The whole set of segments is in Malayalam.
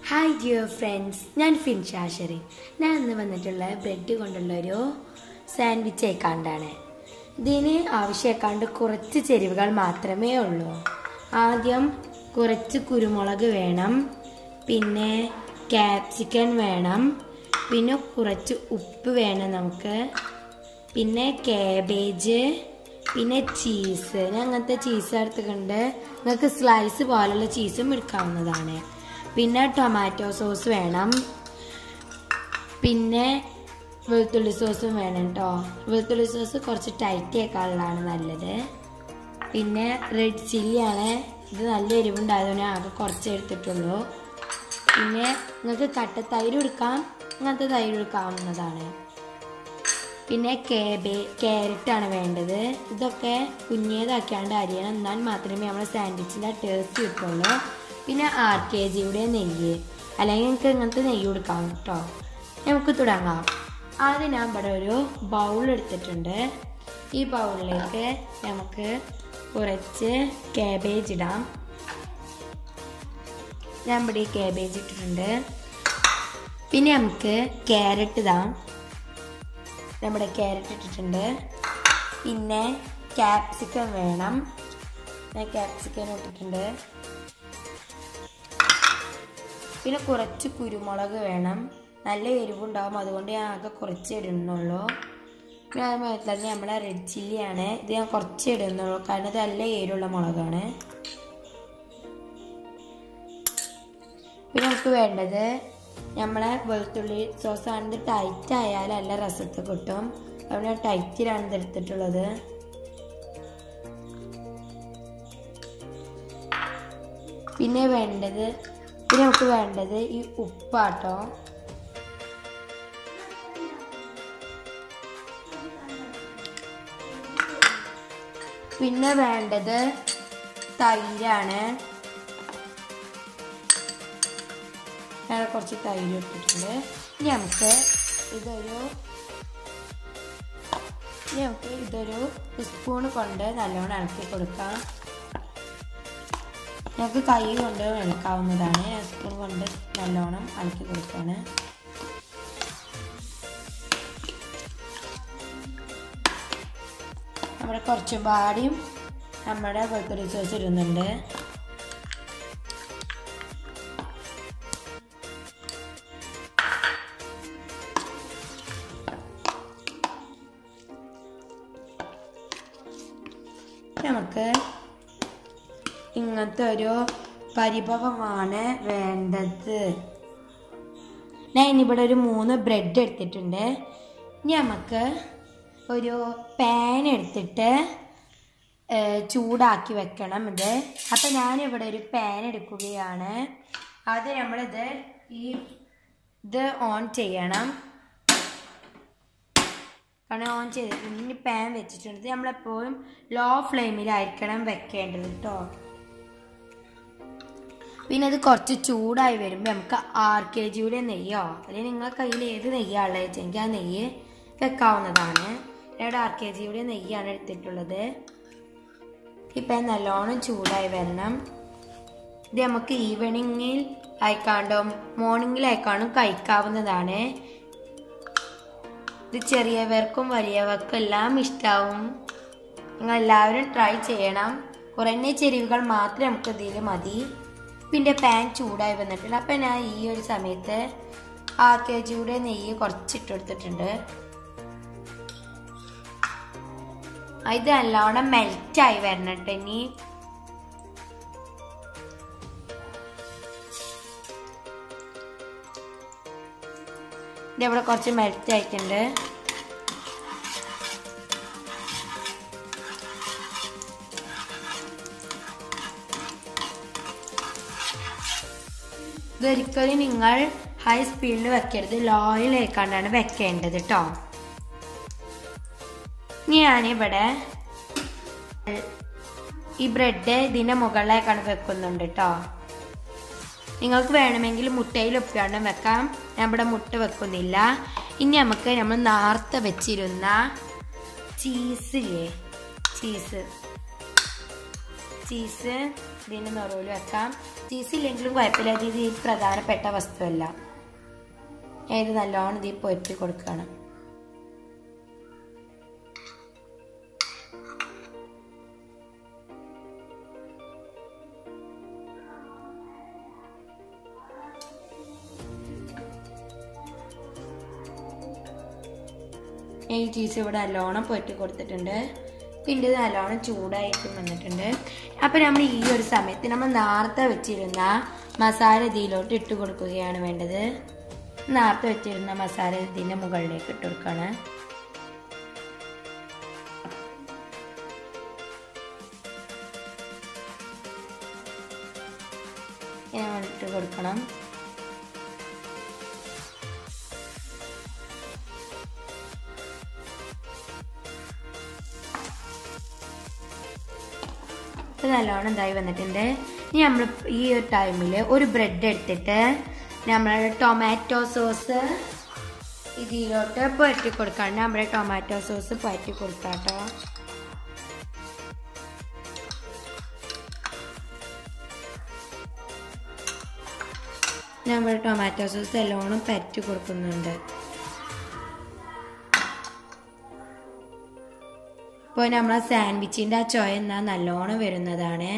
ഹായ് ഡിയർ ഫ്രണ്ട്സ് ഞാൻ ഫിൻഷാഷറി ഞാൻ ഇന്ന് വന്നിട്ടുള്ള ബ്രെഡ് കൊണ്ടുള്ള ഒരു സാൻഡ്വിച്ച് ആയിക്കാണ്ടാണ് ഇതിന് ആവശ്യമാക്കാണ്ട് കുറച്ച് ചേരുവകൾ മാത്രമേ ഉള്ളൂ ആദ്യം കുറച്ച് കുരുമുളക് വേണം പിന്നെ ക്യാപ്സിക്കൻ വേണം പിന്നെ കുറച്ച് ഉപ്പ് വേണം നമുക്ക് പിന്നെ കാബേജ് പിന്നെ ചീസ് ഞാൻ അങ്ങനത്തെ ചീസ് എടുത്തുകൊണ്ട് നിങ്ങൾക്ക് സ്ലൈസ് പോലുള്ള ചീസും എടുക്കാവുന്നതാണ് പിന്നെ ടൊമാറ്റോ സോസ് വേണം പിന്നെ വെളുത്തുള്ളി സോസും വേണം കേട്ടോ വെളുത്തുള്ളി സോസ് കുറച്ച് ടൈറ്റ് ആക്കാനുള്ളതാണ് നല്ലത് പിന്നെ റെഡ് ചില്ലിയാണ് ഇത് നല്ല എരിവുണ്ടായതുകൊണ്ട് ഞാൻ ആകെ കുറച്ച് എടുത്തിട്ടുള്ളൂ പിന്നെ നിങ്ങൾക്ക് കട്ട തൈര് എടുക്കാം അങ്ങനത്തെ തൈര് എടുക്കാവുന്നതാണ് പിന്നെ കേബേ ക്യാരറ്റാണ് വേണ്ടത് ഇതൊക്കെ കുഞ്ഞേതാക്കിയാണ്ട് അരിയണം എന്നാൽ മാത്രമേ നമ്മുടെ സാൻഡ്വിച്ചിൻ്റെ ടേസ്റ്റ് കിട്ടുള്ളൂ പിന്നെ ആർ കെ ജിയുടെ നെയ്യ് അല്ലെങ്കിൽ നിങ്ങൾക്ക് ഇങ്ങനത്തെ നെയ്യ് കൊടുക്കാം കേട്ടോ നമുക്ക് തുടങ്ങാം ആദ്യം ഞാൻ ഇവിടെ ഒരു ബൗൾ എടുത്തിട്ടുണ്ട് ഈ ബൗളിലേക്ക് നമുക്ക് കുറച്ച് കാബേജ് ഇടാം ഞാൻ ഇവിടെ ഈ കാബേജ് ഇട്ടിട്ടുണ്ട് പിന്നെ നമുക്ക് ക്യാരറ്റ് ഇടാം നമ്മുടെ ക്യാരറ്റ് ഇട്ടിട്ടുണ്ട് പിന്നെ ക്യാപ്സിക്കം വേണം ഞാൻ ക്യാപ്സിക്കം ഇട്ടിട്ടുണ്ട് പിന്നെ കുറച്ച് കുരുമുളക് വേണം നല്ല എരിവുണ്ടാവും അതുകൊണ്ട് ഞാൻ ആകെ കുറച്ച് ഇടുന്നുള്ളൂ പിന്നെ അതുപോലെ തന്നെ നമ്മളെ റെഡ് ചില്ലിയാണ് ഇത് ഞാൻ കുറച്ച് ഇടുന്നുള്ളൂ കാരണം ഇത് നല്ല എരിവുള്ള മുളകാണ് പിന്നെ നമുക്ക് വേണ്ടത് നമ്മളെ വെളുത്തുള്ളി സോസ് ആണിത് ടൈറ്റ് ആയാൽ നല്ല രസത്ത് കിട്ടും അതുകൊണ്ട് ടൈറ്റിലാണ് ഇത് എടുത്തിട്ടുള്ളത് പിന്നെ വേണ്ടത് പിന്നെ നമുക്ക് വേണ്ടത് ഈ ഉപ്പാട്ടോ പിന്നെ വേണ്ടത് തൈരാണ് ഞാൻ കുറച്ച് തൈര് ഇട്ടിട്ടുണ്ട് ഇനി നമുക്ക് ഇതൊരു ഇനി നമുക്ക് ഇതൊരു സ്പൂൺ കൊണ്ട് നല്ലോണം ഇളക്കി കൊടുക്കാം നമുക്ക് കൈ കൊണ്ട് ഇളക്കാവുന്നതാണ് സ്പൂൺ കൊണ്ട് നല്ലോണം ഇളക്കി കൊടുക്കുകയാണ് നമ്മുടെ കുറച്ചും പാടിയും നമ്മുടെ വെളുത്തുള്ളി സോസ് ഇടുന്നുണ്ട് നമുക്ക് ഇങ്ങനത്തെ ഒരു പരിഭവമാണ് വേണ്ടത് ഞാൻ ഇനിയിവിടെ ഒരു മൂന്ന് ബ്രെഡ് എടുത്തിട്ടുണ്ട് ഇനി നമുക്ക് ഒരു പാൻ എടുത്തിട്ട് ചൂടാക്കി വെക്കണം ഇത് അപ്പം ഞാനിവിടെ ഒരു പാൻ എടുക്കുകയാണ് അത് നമ്മളിത് ഈ ഇത് ഓൺ ചെയ്യണം കാരണം ഓൺ ചെയ്ത് ഇനി പാൻ വെച്ചിട്ടുണ്ട് നമ്മളെപ്പോഴും ലോ ഫ്ലെയിമിലായിരിക്കണം വെക്കേണ്ടത് കേട്ടോ പിന്നെ അത് കുറച്ച് ചൂടായി വരുമ്പോൾ നമുക്ക് ആർ കെ ജിയുടെ നെയ്യോ അല്ലെങ്കിൽ നിങ്ങളുടെ കയ്യിൽ ഏത് നെയ്യാണുള്ളത് വെച്ചെങ്കിൽ ആ നെയ്യ് വെക്കാവുന്നതാണ് ഇവിടെ ആർ കെ ജിയുടെ നെയ്യാണ് എടുത്തിട്ടുള്ളത് ഇപ്പം നല്ലോണം ചൂടായി വരണം ഇത് നമുക്ക് ഈവനിങ്ങിൽ അയക്കാണ്ടും മോർണിംഗിൽ അയക്കാണ്ടും കഴിക്കാവുന്നതാണ് ഇത് ചെറിയവർക്കും വലിയവർക്കും എല്ലാം ഇഷ്ടാവും നിങ്ങൾ എല്ലാവരും ട്രൈ ചെയ്യണം കുറഞ്ഞ ചെരുവുകൾ മാത്രമേ നമുക്ക് ഇതിൽ മതി പിന്നെ പാൻ ചൂടായി വന്നിട്ടുണ്ട് അപ്പം ഞാൻ ഈ ഒരു സമയത്ത് ആ കെ ജിയുടെ നെയ്യ് കുറച്ചിട്ട് കൊടുത്തിട്ടുണ്ട് ഇത് നല്ലോണം മെൽറ്റായി വരണം കേട്ടോ ഇനി ഇതിവിടെ കുറച്ച് മെൽറ്റ് ആയിട്ടുണ്ട് ഇതൊരിക്കലും നിങ്ങൾ ഹൈ സ്പീഡിൽ വെക്കരുത് ലോയിലേക്കാണ്ടാണ് വെക്കേണ്ടത് കേട്ടോ ഞാനിവിടെ ഈ ബ്രെഡ് ഇതിൻ്റെ മുകളിലേക്കാണ് വെക്കുന്നുണ്ട് കേട്ടോ നിങ്ങൾക്ക് വേണമെങ്കിൽ മുട്ടയിൽ ഉപ്പിയാണ്ടും വെക്കാം ഞാൻ ഇവിടെ മുട്ട വെക്കുന്നില്ല ഇനി നമുക്ക് നമ്മൾ നേർത്ത വെച്ചിരുന്ന ചീസില്ലേ ചീസ് ചീസ് ഇതിൻ്റെ നിറവിൽ വെക്കാം ചീസ് ഇല്ലെങ്കിലും കുഴപ്പമില്ല ഇത് ഇതിൽ പ്രധാനപ്പെട്ട വസ്തുവല്ല ഞാൻ ഇത് നല്ലോണം ഇതിൽ പൊരുത്തി കൊടുക്കുകയാണ് ഈ ചീസ് ഇവിടെ നല്ലോണം പൊറ്റി കൊടുത്തിട്ടുണ്ട് പിന്നെ ഇത് നല്ലോണം ചൂടായിട്ടും വന്നിട്ടുണ്ട് അപ്പം നമ്മൾ ഈ ഒരു സമയത്ത് നമ്മൾ നേരത്തെ വെച്ചിരുന്ന മസാല ഇതിലോട്ട് ഇട്ട് കൊടുക്കുകയാണ് വേണ്ടത് നേരത്തെ വെച്ചിരുന്ന മസാല ഇതിൻ്റെ മുകളിലേക്ക് ഇട്ട് കൊടുക്കുകയാണ് ഇങ്ങനെ ഇട്ട് കൊടുക്കണം ഇത് നല്ലോണം ഇതായി വന്നിട്ടുണ്ട് ഇനി നമ്മൾ ഈ ഒരു ടൈമിൽ ഒരു ബ്രെഡ് എടുത്തിട്ട് നമ്മൾ ടൊമാറ്റോ സോസ് ഇതിലോട്ട് പുരട്ടി കൊടുക്കാണ്ട് നമ്മുടെ ടൊമാറ്റോ സോസ് പുരട്ടി കൊടുക്കാം കേട്ടോ നമ്മൾ ടൊമാറ്റോ സോസ് നല്ലോണം പരറ്റി കൊടുക്കുന്നുണ്ട് ഇപ്പോൾ നമ്മളെ സാൻഡ്വിച്ചിൻ്റെ ആ ചോയ എന്നാൽ നല്ലോണം വരുന്നതാണ്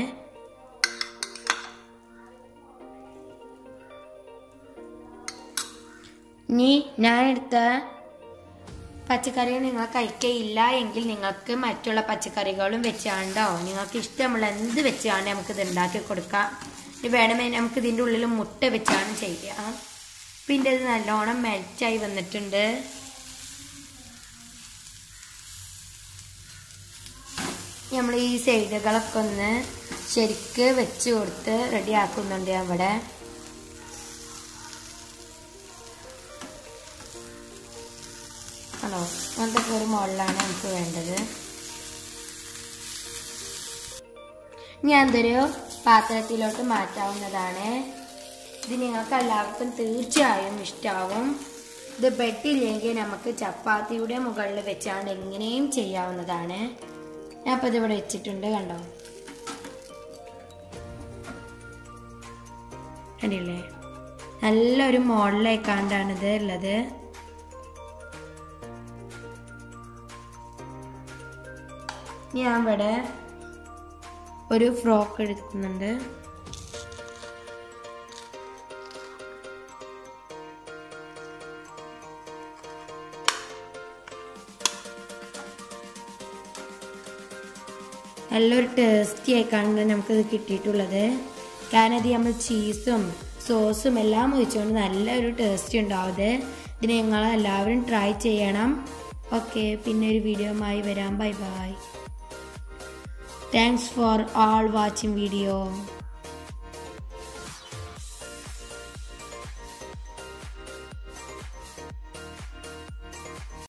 ഇനി ഞാനെടുത്ത പച്ചക്കറികൾ നിങ്ങൾ കഴിക്കയില്ല എങ്കിൽ നിങ്ങൾക്ക് മറ്റുള്ള പച്ചക്കറികളും വെച്ചാണ്ടോ നിങ്ങൾക്ക് ഇഷ്ടമുള്ള എന്ത് വെച്ചാണ്ട് നമുക്ക് ഇത് ഉണ്ടാക്കി കൊടുക്കാം ഇനി വേണമേ നമുക്ക് ഇതിൻ്റെ ഉള്ളിൽ മുട്ട വെച്ചാണ് ചെയ്യുക പിന്നെ ഇത് നല്ലോണം മെൽറ്റായി വന്നിട്ടുണ്ട് നമ്മൾ ഈ സൈഡുകളൊക്കെ ഒന്ന് ശരിക്ക് വെച്ച് കൊടുത്ത് റെഡി ആക്കുന്നുണ്ട് ഞാൻ ഇവിടെ ആണോ അങ്ങനത്തെ ഒരു മോഡലാണ് നമുക്ക് വേണ്ടത് ഞാൻ എന്തൊരു പാത്രത്തിലോട്ട് മാറ്റാവുന്നതാണ് ഇത് നിങ്ങൾക്ക് എല്ലാവർക്കും തീർച്ചയായും ഇഷ്ടാവും ഇത് ബെഡില്ലെങ്കിൽ നമുക്ക് ചപ്പാത്തിയുടെ മുകളിൽ വെച്ചാണ്ട് എങ്ങനെയും ചെയ്യാവുന്നതാണ് ഞാൻ അപ്പോൾ ഇതിവിടെ വെച്ചിട്ടുണ്ട് കണ്ടോ കണ്ടില്ലേ നല്ലൊരു മോഡലായിക്കാണ്ടാണ് ഇത് ഉള്ളത് ഞാൻ ഇവിടെ ഒരു ഫ്രോക്ക് എടുക്കുന്നുണ്ട് നല്ലൊരു ടേസ്റ്റി ആയിക്കാണ് നമുക്കിത് കിട്ടിയിട്ടുള്ളത് കാരണം ഇത് നമ്മൾ ചീസും സോസും എല്ലാം ഒഴിച്ചുകൊണ്ട് നല്ലൊരു ടേസ്റ്റ് ഉണ്ടാവും ഇത് ഇതിന് നിങ്ങൾ എല്ലാവരും ട്രൈ ചെയ്യണം ഓക്കെ പിന്നെ ഒരു വീഡിയോമായി വരാം bye bye thanks for all watching video